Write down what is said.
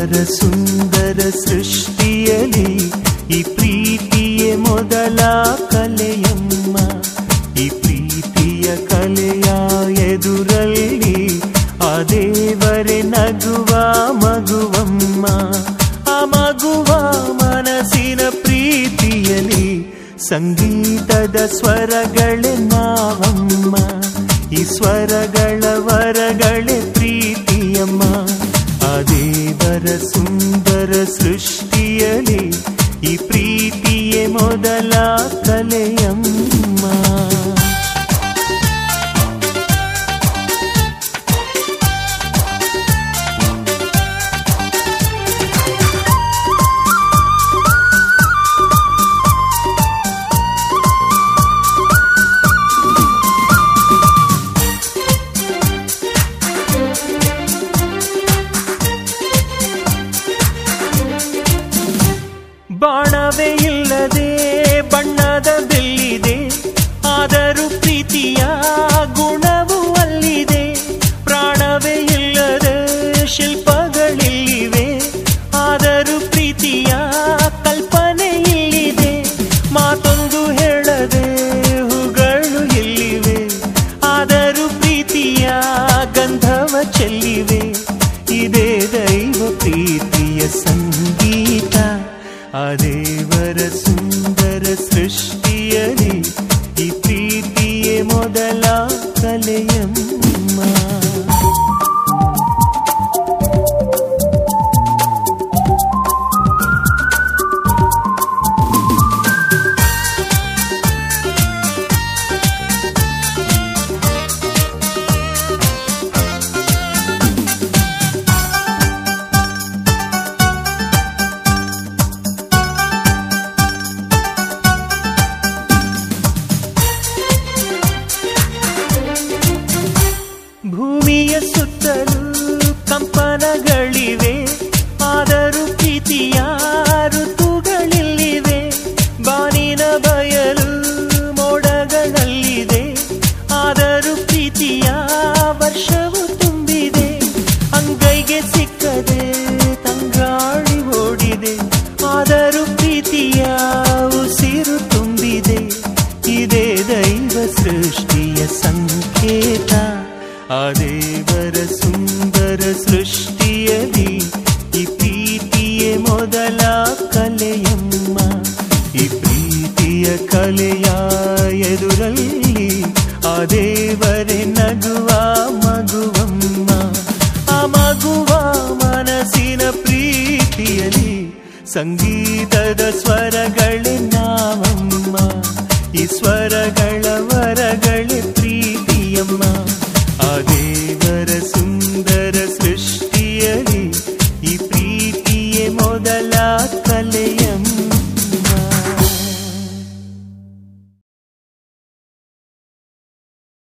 ದೇವರ ಸುಂದರ ಸೃಷ್ಟಿಯಲಿ ಈ ಪ್ರೀತಿಯೇ ಮೊದಲ ಕಲೆಯಮ್ಮ ಈ ಪ್ರೀತಿಯ ಕಲೆಯ ಎದುರಲ್ಲಿ ಆ ದೇವರೇ ನಗುವ ಮಗುವಮ್ಮ ಆ ಮಗುವ ಮನಸ್ಸಿನ ಪ್ರೀತಿಯಲಿ ಸಂಗೀತದ ಸ್ವರಗಳೇ ನಾವಮ್ಮ ಈ ಸ್ವರಗಳ ವರಗಳೇ ಪ್ರೀತಿಯಮ್ಮ ಆ ದೇವರ ಸುಂದರ ಸೃಷ್ಟಿಯಲಿ ಈ ಪ್ರೀತಿಯೇ ಮೊದಲ ಕಲೆಯಮ್ಮ ಬಾಣವೇ ಇಲ್ಲದೆ ಬಣ್ಣದ ಬೆಲ್ಲಿದೆ ಆದರೂ ಪ್ರೀತಿಯ ಗುಣವು ಅಲ್ಲಿದೆ ಪ್ರಾಣವೇ ಇಲ್ಲದ ಶಿಲ್ಪಗಳಿವೆ ಆದರೂ ಪ್ರೀತಿಯ ಕಲ್ಪನೆ ಇಲ್ಲಿದೆ ಮಾತೊಂದು ಹೇಳದೆ ಹೂಗಳು ಎಲ್ಲಿವೆ ಆದರೂ ಪ್ರೀತಿಯ ಗಂಧವ ಚೆಲ್ಲಿವೆ ಇದೇ ದೈವ ಪ್ರೀತಿಯ ಸಂಗೀತ ಆ ದೇವರ ಸುಂದರ ಸೃಷ್ಟಿಯಲಿ ಈ ಪ್ರೀತಿಯೇ ಮೊದಲ ಕಲೆಯಮ್ಮ ಭೂಮಿಯ ಸುತ್ತಲೂ ಕಂಪನಗಳಿವೆ ಆದರೂ ಪ್ರೀತಿಯ ಋತುಗಳಿಲ್ಲಿವೆ ಬಾನಿನ ಬಯಲು ಮೋಡಗಳಲ್ಲಿದೆ ಆದರೂ ಪ್ರೀತಿಯ ವರ್ಷವು ತುಂಬಿದೆ ಅಂಗೈಗೆ ಸಿಕ್ಕದೆ ತಂಗಾಳಿ ಓಡಿದೆ ಆದರೂ ಪ್ರೀತಿಯ ಉಸಿರು ತುಂಬಿದೆ ಇದೇ ದೈವ ಸೃಷ್ಟಿಯ ಸಂಕೇತ ಆ ದೇವರ ಸುಂದರ ಸೃಷ್ಟಿಯಲಿ ಈ ಪ್ರೀತಿಯೇ ಮೊದಲ ಕಲೆಯಮ್ಮ ಈ ಪ್ರೀತಿಯ ಕಲೆಯ ಎದುರಲ್ಲಿ ಆ ದೇವರೇ ನಗುವ ಮಗುವಮ್ಮ ಆ ಮಗುವ ಮನಸ್ಸಿನ ಪ್ರೀತಿಯಲಿ ಸಂಗೀತದ ಸ್ವರಗಳೇ ನಾವಮ್ಮ ಈ ಸ್ವರಗಳ